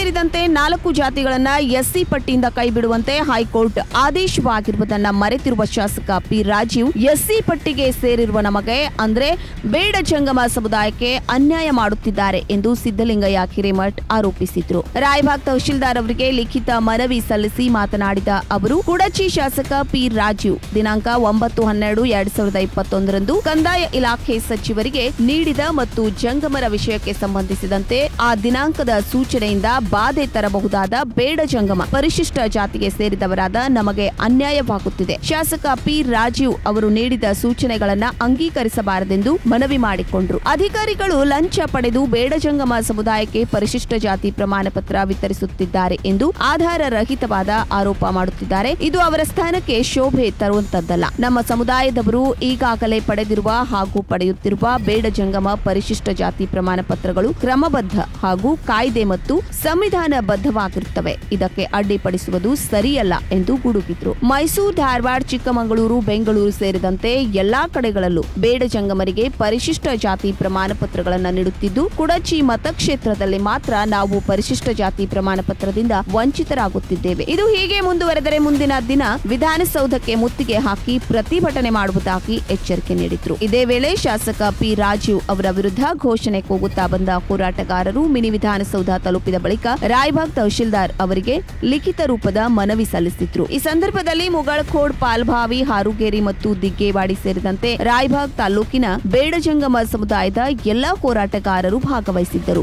ಸೇರಿದಂತೆ ನಾಲ್ಕು ಜಾತಿಗಳನ್ನ ಎಸ್ಸಿ ಪಟ್ಟಿಯಿಂದ ಕೈಬಿಡುವಂತೆ ಹೈಕೋರ್ಟ್ ಆದೇಶವಾಗಿರುವುದನ್ನ ಮರೆತಿರುವ ಶಾಸಕ ಪಿ ರಾಜೀವ್ ಎಸ್ಸಿ ಪಟ್ಟಿಗೆ ಸೇರಿರುವ ನಮಗೆ ಅಂದ್ರೆ ಬೇಡ ಜಂಗಮ ಸಮುದಾಯಕ್ಕೆ ಅನ್ಯಾಯ ಮಾಡುತ್ತಿದ್ದಾರೆ ಎಂದು ಸಿದ್ದಲಿಂಗಯ್ಯ ಹಿರೇಮಠ್ ಆರೋಪಿಸಿದ್ರು ರಾಯಬಾಗ್ ತಹಶೀಲ್ದಾರ್ ಅವರಿಗೆ ಲಿಖಿತ ಮನವಿ ಸಲ್ಲಿಸಿ ಮಾತನಾಡಿದ ಅವರು ಕುಡಚಿ ಶಾಸಕ ಪಿ ರಾಜೀವ್ ದಿನಾಂಕ ಒಂಬತ್ತು ಹನ್ನೆರಡು ಎರಡ್ ಸಾವಿರದ ಇಪ್ಪತ್ತೊಂದರಂದು ಕಂದಾಯ ಇಲಾಖೆ ಸಚಿವರಿಗೆ ನೀಡಿದ ಮತ್ತು ಜಂಗಮರ ವಿಷಯಕ್ಕೆ ಸಂಬಂಧಿಸಿದಂತೆ ಆ ದಿನಾಂಕದ ಸೂಚನೆಯಿಂದ ಬಾಧೆ ತರಬಹುದಾದ ಬೇಡ ಜಂಗಮ ಪರಿಶಿಷ್ಟ ಜಾತಿಗೆ ಸೇರಿದವರಾದ ನಮಗೆ ಅನ್ಯಾಯವಾಗುತ್ತಿದೆ ಶಾಸಕ ಪಿ ರಾಜೀವ್ ಅವರು ನೀಡಿದ ಸೂಚನೆಗಳನ್ನ ಅಂಗೀಕರಿಸಬಾರದೆಂದು ಮನವಿ ಮಾಡಿಕೊಂಡ್ರು ಅಧಿಕಾರಿಗಳು ಲಂಚ ಪಡೆದು ಬೇಡ ಜಂಗಮ ಸಮುದಾಯಕ್ಕೆ ಪರಿಶಿಷ್ಟ ಜಾತಿ ಪ್ರಮಾಣ ಪತ್ರ ವಿತರಿಸುತ್ತಿದ್ದಾರೆ ಎಂದು ಆಧಾರ ರಹಿತವಾದ ಆರೋಪ ಮಾಡುತ್ತಿದ್ದಾರೆ ಇದು ಅವರ ಸ್ಥಾನಕ್ಕೆ ಶೋಭೆ ತರುವಂತದ್ದಲ್ಲ ನಮ್ಮ ಸಮುದಾಯದವರು ಈಗಾಗಲೇ ಪಡೆದಿರುವ ಹಾಗೂ ಪಡೆಯುತ್ತಿರುವ ಬೇಡ ಜಂಗಮ ಪರಿಶಿಷ್ಟ ಜಾತಿ ಪ್ರಮಾಣ ಪತ್ರಗಳು ಕ್ರಮಬದ್ಧ ಹಾಗೂ ಕಾಯ್ದೆ ಮತ್ತು ಸಂವಿಧಾನಬದ್ಧವಾಗಿರುತ್ತವೆ ಇದಕ್ಕೆ ಅಡ್ಡಿಪಡಿಸುವುದು ಸರಿಯಲ್ಲ ಎಂದು ಗುಡುಗಿದ್ರು ಮೈಸೂರು ಧಾರವಾಡ ಚಿಕ್ಕಮಗಳೂರು ಬೆಂಗಳೂರು ಸೇರಿದಂತೆ ಎಲ್ಲಾ ಕಡೆಗಳಲ್ಲೂ ಬೇಡ ಜಂಗಮರಿಗೆ ಪರಿಶಿಷ್ಟ ಜಾತಿ ಪ್ರಮಾಣ ಪತ್ರಗಳನ್ನು ನೀಡುತ್ತಿದ್ದು ಕುಡಚಿ ಮತಕ್ಷೇತ್ರದಲ್ಲಿ ಮಾತ್ರ ನಾವು ಪರಿಶಿಷ್ಟ ಜಾತಿ ಪ್ರಮಾಣ ಪತ್ರದಿಂದ ವಂಚಿತರಾಗುತ್ತಿದ್ದೇವೆ ಇದು ಹೀಗೆ ಮುಂದುವರೆದರೆ ಮುಂದಿನ ದಿನ ವಿಧಾನಸೌಧಕ್ಕೆ ಮುತ್ತಿಗೆ ಹಾಕಿ ಪ್ರತಿಭಟನೆ ಮಾಡುವುದಾಗಿ ಎಚ್ಚರಿಕೆ ನೀಡಿದ್ರು ಇದೇ ವೇಳೆ ಶಾಸಕ ಪಿ ರಾಜೀವ್ ಅವರ ವಿರುದ್ಧ ಘೋಷಣೆ ಕೂಗುತ್ತಾ ಬಂದ ಹೋರಾಟಗಾರರು ಮಿನಿ ವಿಧಾನಸೌಧ ತಲುಪಿದ ಬಳಿಕ ರಾಯಬಾಗ್ ತಹಶೀಲ್ದಾರ್ ಅವರಿಗೆ ಲಿಖಿತ ರೂಪದ ಮನವಿ ಸಲ್ಲಿಸಿದ್ರು ಈ ಸಂದರ್ಭದಲ್ಲಿ ಮುಗಳಖೋಡ್ ಪಾಲ್ಭಾವಿ ಹಾರುಗೇರಿ ಮತ್ತು ದಿಗ್ಗೇವಾಡಿ ಸೇರಿದಂತೆ ರಾಯಬಾಗ್ ತಾಲೂಕಿನ ಬೇಡಜಂಗಮ ಸಮುದಾಯದ ಎಲ್ಲಾ ಹೋರಾಟಗಾರರು ಭಾಗವಹಿಸಿದ್ದರು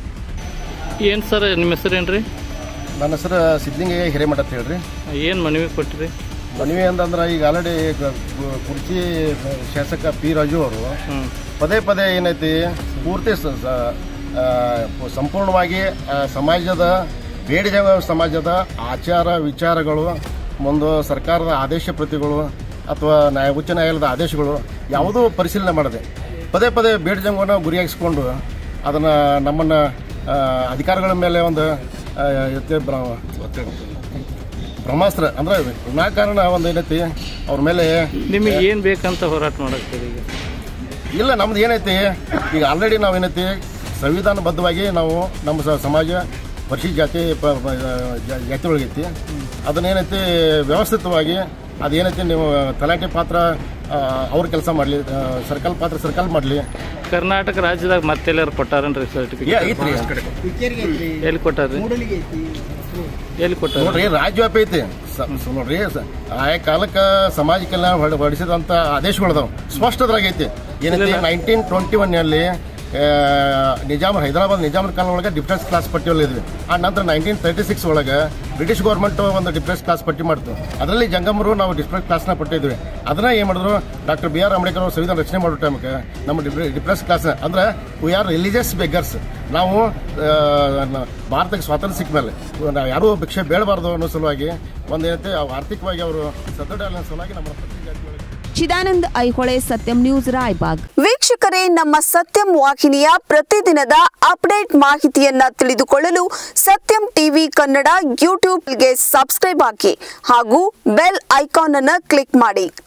ಏನು ಸರ್ ನಿಮ್ಮ ಹೆಸರೇನ್ರಿ ನನ್ನ ಹೆಸರು ಸಿದ್ಲಿಂಗಯ್ಯ ಹಿರೇಮಠ ಅಂತ ಹೇಳ್ರಿ ಏನು ಮನವಿ ಕೊಟ್ಟಿರಿ ಮನವಿ ಅಂತಂದ್ರೆ ಈಗ ಆಲ್ರೆಡಿ ಕುರ್ಚಿ ಶಾಸಕ ಪಿ ರಾಜು ಅವರು ಹ್ಞೂ ಪದೇ ಪದೇ ಏನೈತಿ ಪೂರ್ತಿ ಸ- ಸ- ಆ, ಸಂಪೂರ್ಣವಾಗಿ ಆ, ಸಮಾಜದ ಬೇಡಿದ ಸಮಾಜದ ಆಚಾರ ವಿಚಾರಗಳು ಒಂದು ಸರ್ಕಾರದ ಆದೇಶ ಪ್ರತಿಗಳು ಅಥವಾ ನ್ಯಾಯ ಉಚ್ಚ ನ್ಯಾಯಾಲಯದ ಆದೇಶಗಳು ಯಾವುದೂ ಪರಿಶೀಲನೆ ಮಾಡದೆ ಪದೇ ಪದೇ ಬೇಡಜಂಗವನ್ನು ಗುರಿಯಾಗಿಸ್ಕೊಂಡು ಅದನ್ನು ನಮ್ಮನ್ನು ಅಧಿಕಾರಿಗಳ ಮೇಲೆ ಒಂದು ಆ, ಎತ್ತೆ ಬ್ರ- ಬ್ರಹ್ಮಾಸ್ತ್ರ ಅಂದ್ರೆ ವಿನಾಕಾರಣ ಒಂದು ಏನೈತಿ ಅವ್ರ ಮೇಲೆ ನಿಮಗೆ ಏನು ಬೇಕಂತ ಹೋರಾಟ ಮಾಡಕ್ತೀರಿ ಈಗ ಇಲ್ಲ ನಮ್ದು ಏನೈತಿ ಈಗ ಆಲ್ರೆಡಿ ನಾವು ಏನೈತಿ ಸಂವಿಧಾನಬದ್ಧವಾಗಿ ನಾವು ನಮ್ಮ ಸ- ಸಮಾಜ ಪರಿಶಿಷ್ಟ ಜಾತಿ ಪ- ಪ- ಜಾ- ಜಾತಿ ಒಳಗೈತಿ ಅದನ್ನೇನೈತಿ ವ್ಯವಸ್ಥಿತವಾಗಿ ಅದೇನೈತಿ ನೀವು ತಲಾಟೆ ಪಾತ್ರ ಆ, ಅವ್ರ ಕೆಲಸ ಮಾಡಲಿ ಸರ್ಕಲ್ ಪಾತ್ರ ಸರ್ಕಲ್ ಮಾಡಲಿ ಕರ್ನಾಟಕ ರಾಜ್ಯದಾಗ ಮತ್ತೆಲ್ಲಾರು ಕೊಟ್ಟಾರನ್ರಿ ಸರ್ಟಿಫಿಕೇಟ್ ಐತ್ರಿ ಎಲ್ಲಿ ಕೊಟ್ಟಾರ್ರಿ ಎಲ್ಲಿ ಕೊಟ್ಟಾರ ನೋಡ್ರಿ ರಾಜ್ಯವ್ಯಾಪಿ ಐತಿ ಸ- ಸ- ನೋಡ್ರಿ ಸ- ಆಯಾ ಕಾಲಕ್ಕೆ ಸಮಾಜಕ್ಕೆಲ್ಲ ಹೊಡ- ಹೊಡಿಸಿದಂತ ಆದೇಶಗಳದಾವ ಸ್ಪಷ್ಟದ್ರಾಗ ಐತಿ ಏನೈತಿ ನೈನ್ಟೀನ್ ಟ್ವೆಂಟಿ ಒನ್ ನಲ್ಲಿ ಆ, ನಿಜಾಮ್ ಹೈದರಾಬಾದ್ ನಿಜಾಮ್ ಕಾಲ ಒಳಗೆ ಡಿಫೆನ್ಸ್ ಕ್ಲಾಸ್ ಪಟ್ಟಿ ಇದ್ವಿ ಆ ನಂತರ ನೈನ್ಟೀನ್ ತರ್ಟಿ ಸಿಕ್ಸ್ ಒಳಗೆ ಬ್ರಿಟಿಷ್ ಗೌರ್ಮೆಂಟ್ ಒಂದು ಡಿಫೆನ್ಸ್ ಕ್ಲಾಸ್ ಪಟ್ಟಿ ಮಾಡ್ತು ಅದರಲ್ಲಿ ಜಂಗಮರು ನಾವು ಡಿಫೆನ್ಸ್ ಕ್ಲಾಸ್ನ ಪಟ್ಟಿದ್ವಿ ಅದನ್ನ ಏನ್ ಮಾಡಿದ್ರು ಡಾಕ್ಟರ್ ಬಿ ಆರ್ ಅಂಬೇಡ್ಕರ್ ಅವರು ಸಂವಿಧಾನ ರಚನೆ ಮಾಡೋ ಟೈಮ್ಗೆ ನಮ್ಮ ಡಿಫೆನ್ಸ್ ಕ್ಲಾಸ್ ಅಂದ್ರೆ ವಿ ಆರ್ ರಿಲಿಜಿಯಸ್ ಬೆಗರ್ಸ್ ನಾವು ಆ, ನ- ಭಾರತಕ್ಕೆ ಸ್ವಾತಂತ್ರ್ಯ ಸಿಕ್ಕ ಮೇಲೆ ನಾವು ಯಾರೂ ಭಿಕ್ಷೆ ಬೇಡಬಾರ್ದು ಅನ್ನೋ ಸಲುವಾಗಿ ಒಂದೇನೈತೆ ಅವು ಆರ್ಥಿಕವಾಗಿ ಅವರು ಸದೃಢ ಅನ್ನೋ ಸಲುವಾಗಿ ನಮ್ಮ ಪ್ರತಿ ಜಾತಿಗಳಿಗೆ ಚಿದಾನಂದ್ ಐಹೊಳೆ ಸತ್ಯಂ ನ್ಯೂಸ್ ರಾಯಬಾಗ್ ವೀಕ್ಷಕರೇ ನಮ್ಮ ಸತ್ಯಂ ವಾಹಿನಿಯ ಪ್ರತಿದಿನದ ಅಪ್ಡೇಟ್ ಮಾಹಿತಿಯನ್ನ ತಿಳಿದುಕೊಳ್ಳಲು ಸತ್ಯಂ ಟಿವಿ ಕನ್ನಡ ಯೂಟ್ಯೂಬ್ಗೆ ಸಬ್ಸ್ಕ್ರೈಬ್ ಹಾಕಿ ಹಾಗೂ ಬೆಲ್ ಐಕಾನ್ ಅನ್ನು ಕ್ಲಿಕ್ ಮಾಡಿ